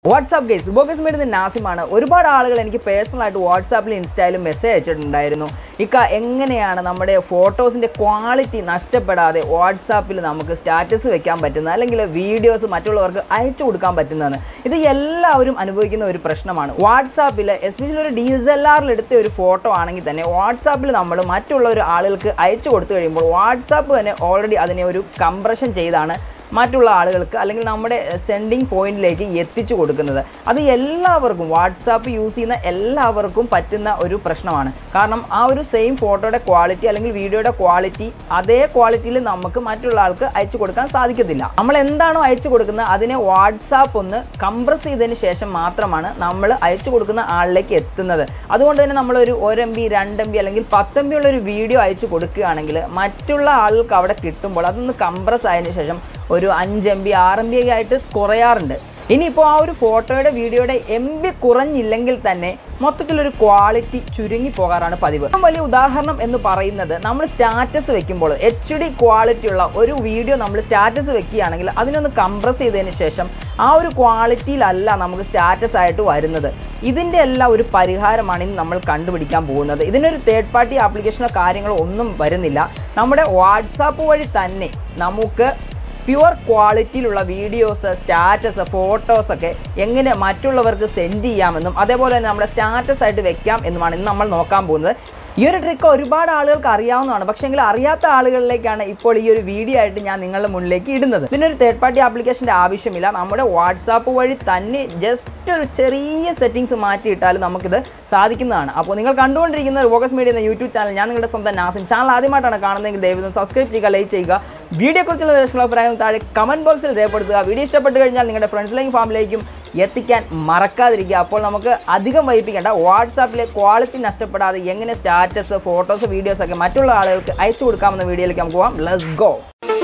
WhatsApp ഗേസ് bogus മേടുന്ന നാസിമാണ് ഒരുപാട് ആളുകൾ എനിക്ക് പേഴ്സണലായിട്ട് വാട്സാപ്പിലും ഇൻസ്റ്റയിലും മെസ്സേജ് അയച്ചിട്ടുണ്ടായിരുന്നു ഇക്ക എങ്ങനെയാണ് നമ്മുടെ ഫോട്ടോസിൻ്റെ ക്വാളിറ്റി നഷ്ടപ്പെടാതെ വാട്സാപ്പിൽ നമുക്ക് സ്റ്റാറ്റസ് വെക്കാൻ പറ്റുന്നത് അല്ലെങ്കിൽ വീഡിയോസ് മറ്റുള്ളവർക്ക് അയച്ചു കൊടുക്കാൻ പറ്റുന്നതെന്ന് ഇത് എല്ലാവരും അനുഭവിക്കുന്ന ഒരു പ്രശ്നമാണ് വാട്സാപ്പിൽ എസ്പെഷ്യലി ഒരു ഡി എസ് എൽ ആറിൽ എടുത്ത ഒരു ഫോട്ടോ ആണെങ്കിൽ തന്നെ വാട്സാപ്പിൽ നമ്മൾ മറ്റുള്ള ഒരു ആളുകൾക്ക് അയച്ചു കൊടുത്തു കഴിയുമ്പോൾ വാട്സാപ്പ് തന്നെ ഓൾറെഡി അതിനെ ഒരു കംപ്രഷൻ ചെയ്താണ് മറ്റുള്ള ആളുകൾക്ക് അല്ലെങ്കിൽ നമ്മുടെ സെൻഡിങ് പോയിന്റിലേക്ക് എത്തിച്ചു കൊടുക്കുന്നത് അത് എല്ലാവർക്കും വാട്സാപ്പ് യൂസ് ചെയ്യുന്ന എല്ലാവർക്കും പറ്റുന്ന ഒരു പ്രശ്നമാണ് കാരണം ആ ഒരു സെയിം ഫോട്ടോയുടെ ക്വാളിറ്റി അല്ലെങ്കിൽ വീഡിയോയുടെ ക്വാളിറ്റി അതേ ക്വാളിറ്റിയിൽ നമുക്ക് മറ്റുള്ള ആൾക്ക് അയച്ചു കൊടുക്കാൻ സാധിക്കത്തില്ല നമ്മൾ എന്താണോ അയച്ചു കൊടുക്കുന്നത് അതിനെ വാട്സാപ്പ് ഒന്ന് കംപ്രസ് ചെയ്തതിന് ശേഷം മാത്രമാണ് നമ്മൾ അയച്ചു കൊടുക്കുന്ന ആളിലേക്ക് എത്തുന്നത് അതുകൊണ്ട് തന്നെ നമ്മളൊരു ഒരു എം ബി രണ്ട് എം ബി അല്ലെങ്കിൽ പത്ത് എം ബി ഉള്ള ഒരു വീഡിയോ അയച്ചു കൊടുക്കുകയാണെങ്കിൽ മറ്റുള്ള ആൾക്ക് അവിടെ കിട്ടുമ്പോൾ അതൊന്ന് കംപ്രസ് ആയതിനു ശേഷം ഒരു അഞ്ച് എം ബി ആറ് എം ബി ഒക്കെ ആയിട്ട് കുറയാറുണ്ട് ഇനിയിപ്പോൾ ആ ഒരു ഫോട്ടോയുടെ വീഡിയോയുടെ എം ബി കുറഞ്ഞില്ലെങ്കിൽ തന്നെ മൊത്തത്തിലൊരു ക്വാളിറ്റി ചുരുങ്ങി പോകാറാണ് പതിവ് ഏറ്റവും വലിയ ഉദാഹരണം എന്ന് പറയുന്നത് നമ്മൾ സ്റ്റാറ്റസ് വെക്കുമ്പോൾ എച്ച് ഡി ക്വാളിറ്റി ഉള്ള ഒരു വീഡിയോ നമ്മൾ സ്റ്റാറ്റസ് വെക്കുകയാണെങ്കിൽ അതിനൊന്ന് കംപ്രസ് ചെയ്തതിന് ശേഷം ആ ഒരു ക്വാളിറ്റിയിലല്ല നമുക്ക് സ്റ്റാറ്റസ് ആയിട്ട് വരുന്നത് ഇതിൻ്റെ എല്ലാം ഒരു പരിഹാരമാണ് ഇന്ന് നമ്മൾ കണ്ടുപിടിക്കാൻ പോകുന്നത് ഇതിനൊരു തേർഡ് പാർട്ടി ആപ്ലിക്കേഷനോ കാര്യങ്ങളോ ഒന്നും വരുന്നില്ല നമ്മുടെ വാട്സാപ്പ് വഴി തന്നെ നമുക്ക് പ്യുവർ ക്വാളിറ്റിയിലുള്ള വീഡിയോസ് സ്റ്റാറ്റസ് ഫോട്ടോസ് ഒക്കെ എങ്ങനെ മറ്റുള്ളവർക്ക് സെൻഡ് ചെയ്യാമെന്നും അതേപോലെ തന്നെ നമ്മുടെ സ്റ്റാറ്റസ് ആയിട്ട് വെക്കാം എന്നുമാണ് ഇന്ന് നമ്മൾ നോക്കാൻ പോകുന്നത് ഈ ഒരു ട്രിക്ക് ഒരുപാട് ആളുകൾക്ക് അറിയാവുന്നതാണ് പക്ഷേ അറിയാത്ത ആളുകളിലേക്കാണ് ഇപ്പോൾ ഈ ഒരു വീഡിയോ ആയിട്ട് ഞാൻ നിങ്ങളുടെ മുന്നിലേക്ക് ഇടുന്നത് ഇതിനൊരു തേർഡ് പാർട്ടി ആപ്ലിക്കേഷൻ്റെ ആവശ്യമില്ല നമ്മുടെ വാട്സാപ്പ് വഴി തന്നെ ജസ്റ്റ് ഒരു ചെറിയ സെറ്റിങ്സ് മാറ്റിയിട്ടാൽ നമുക്കിത് സാധിക്കുന്നതാണ് അപ്പോൾ നിങ്ങൾ കണ്ടുകൊണ്ടിരിക്കുന്ന വോക്കസ് മീഡിയ എന്ന യൂട്യൂബ് ചാനൽ ഞാൻ നിങ്ങളുടെ സ്വന്തം നാസിൻ ചാനൽ ആദ്യമായിട്ടാണ് കാണുന്നതെങ്കിൽ ദയവ് സബ്സ്ക്രൈബ് ചെയ്യുക ലൈക്ക് ചെയ്യുക വീഡിയോയെക്കുറിച്ചുള്ള ദർശന അഭിപ്രായങ്ങൾ താഴെ കമൻറ്റ് ബോക്സിൽ രേഖപ്പെടുത്തുക വീഡിയോ ഇഷ്ടപ്പെട്ട് കഴിഞ്ഞാൽ നിങ്ങളുടെ ഫ്രണ്ട്സിലേക്കും ഫാമിലിയിലേക്കും എത്തിക്കാൻ മറക്കാതിരിക്കുക അപ്പോൾ നമുക്ക് അധികം വൈപ്പിക്കേണ്ട വാട്സാപ്പിലെ ക്വാളിറ്റി നഷ്ടപ്പെടാതെ എങ്ങനെ സ്റ്റാറ്റസ് ഫോട്ടോസ് വീഡിയോസ് ഒക്കെ മറ്റുള്ള ആളുകൾക്ക് അയച്ചു കൊടുക്കാമെന്ന വീഡിയോയിലേക്ക് നമുക്ക് പോകാം ലെറ്റ്സ് ഗോ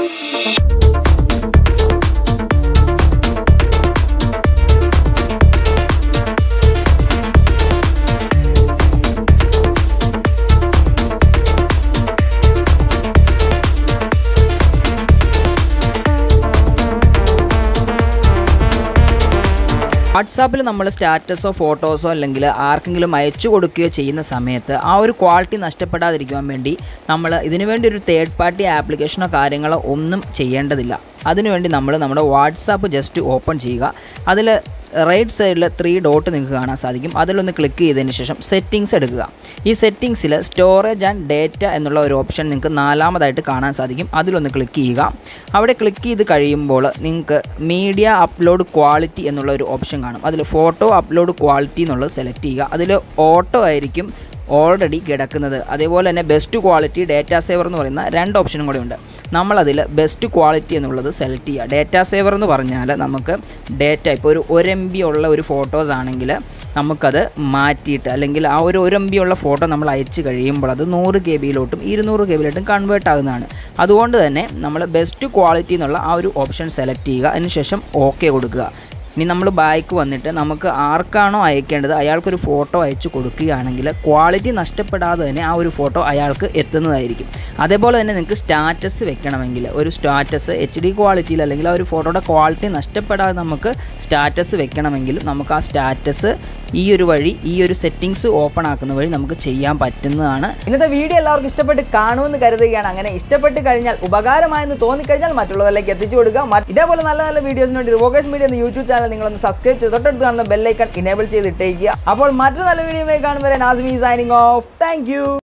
വാട്സാപ്പിൽ നമ്മൾ സ്റ്റാറ്റസോ ഫോട്ടോസോ അല്ലെങ്കിൽ ആർക്കെങ്കിലും അയച്ചു കൊടുക്കുകയോ ചെയ്യുന്ന സമയത്ത് ആ ഒരു ക്വാളിറ്റി നഷ്ടപ്പെടാതിരിക്കുവാൻ വേണ്ടി നമ്മൾ ഇതിനു വേണ്ടി ഒരു തേർഡ് പാർട്ടി ആപ്ലിക്കേഷനോ കാര്യങ്ങളോ ഒന്നും ചെയ്യേണ്ടതില്ല അതിനുവേണ്ടി നമ്മൾ നമ്മുടെ വാട്സാപ്പ് ജസ്റ്റ് ഓപ്പൺ ചെയ്യുക അതിൽ റൈറ്റ് സൈഡിൽ ത്രീ ഡോട്ട് നിങ്ങൾക്ക് കാണാൻ സാധിക്കും അതിലൊന്ന് ക്ലിക്ക് ചെയ്തതിന് ശേഷം സെറ്റിങ്സ് എടുക്കുക ഈ സെറ്റിങ്സിൽ സ്റ്റോറേജ് ആൻഡ് ഡേറ്റ എന്നുള്ള ഒരു ഓപ്ഷൻ നിങ്ങൾക്ക് നാലാമതായിട്ട് കാണാൻ സാധിക്കും അതിലൊന്ന് ക്ലിക്ക് ചെയ്യുക അവിടെ ക്ലിക്ക് ചെയ്ത് കഴിയുമ്പോൾ നിങ്ങൾക്ക് മീഡിയ അപ്ലോഡ് ക്വാളിറ്റി എന്നുള്ള ഒരു ഓപ്ഷൻ കാണും അതിൽ ഫോട്ടോ അപ്ലോഡ് ക്വാളിറ്റി എന്നുള്ളത് സെലക്ട് ചെയ്യുക അതിൽ ഓട്ടോ ആയിരിക്കും ഓൾറെഡി കിടക്കുന്നത് അതേപോലെ തന്നെ ബെസ്റ്റ് ക്വാളിറ്റി ഡേറ്റ സേവർ എന്ന് പറയുന്ന രണ്ട് ഓപ്ഷനും കൂടെ ഉണ്ട് നമ്മളതിൽ ബെസ്റ്റ് ക്വാളിറ്റി എന്നുള്ളത് സെലക്ട് ചെയ്യുക ഡേറ്റ സേവർ എന്ന് പറഞ്ഞാൽ നമുക്ക് ഡേറ്റ ഇപ്പോൾ ഒരു ഒരു എം ബി ഉള്ള ഒരു ഫോട്ടോസ് ആണെങ്കിൽ നമുക്കത് മാറ്റിയിട്ട് അല്ലെങ്കിൽ ആ ഒരു ഒരു എം ബി ഉള്ള ഫോട്ടോ നമ്മൾ അയച്ച് കഴിയുമ്പോൾ അത് നൂറ് കെ ബിയിലോട്ടും ഇരുന്നൂറ് കെ ബിയിലോട്ടും കൺവേർട്ട് ആകുന്നതാണ് അതുകൊണ്ട് തന്നെ നമ്മൾ ബെസ്റ്റ് ക്വാളിറ്റി എന്നുള്ള ആ ഒരു ഓപ്ഷൻ സെലക്ട് ചെയ്യുക അതിനുശേഷം ഓക്കെ കൊടുക്കുക ഇനി നമ്മൾ ബാക്ക് വന്നിട്ട് നമുക്ക് ആർക്കാണോ അയക്കേണ്ടത് അയാൾക്കൊരു ഫോട്ടോ അയച്ചു കൊടുക്കുകയാണെങ്കിൽ ക്വാളിറ്റി നഷ്ടപ്പെടാതെ തന്നെ ആ ഒരു ഫോട്ടോ അയാൾക്ക് എത്തുന്നതായിരിക്കും അതേപോലെ തന്നെ നിങ്ങൾക്ക് സ്റ്റാറ്റസ് വെക്കണമെങ്കിൽ ഒരു സ്റ്റാറ്റസ് എച്ച് ഡി ക്വാളിറ്റിയിൽ അല്ലെങ്കിൽ ആ ഒരു ഫോട്ടോയുടെ ക്വാളിറ്റി നഷ്ടപ്പെടാതെ നമുക്ക് സ്റ്റാറ്റസ് വെക്കണമെങ്കിലും നമുക്ക് ആ സ്റ്റാറ്റസ് ഈ ഒരു വഴി ഈ ഒരു സെറ്റിങ്സ് ഓപ്പൺ ആക്കുന്ന വഴി നമുക്ക് ചെയ്യാൻ പറ്റുന്നതാണ് ഇന്നത്തെ വീഡിയോ എല്ലാവർക്കും ഇഷ്ടപ്പെട്ട് കാണുമെന്ന് കരുതുകയാണ് അങ്ങനെ ഇഷ്ടപ്പെട്ട് കഴിഞ്ഞാൽ ഉപകാരമായെന്ന് തോന്നിക്കഴിഞ്ഞാൽ മറ്റുള്ളവരിലേക്ക് എത്തിച്ചു കൊടുക്കുക മറ്റ് ഇതേപോലെ നല്ല നല്ല വീഡിയോസിന് വേണ്ടി റിവോക്കേഷൻ മീഡിയ എന്ന യൂട്യൂബ് ചാനൽ നിങ്ങളൊന്ന് സബ്സ്ക്രൈബ് ചെയ്ത് തൊട്ടടുത്ത് കാണുന്ന ബെല്ലൈക്കൺ ഇനേബിൾ ചെയ്ത് ഇട്ടേക്കുക അപ്പോൾ മറ്റൊരു നല്ല വീഡിയോയുമായി കാണുമ്പോൾ നാസ്മി സൈനിങ് ഓഫ് താങ്ക്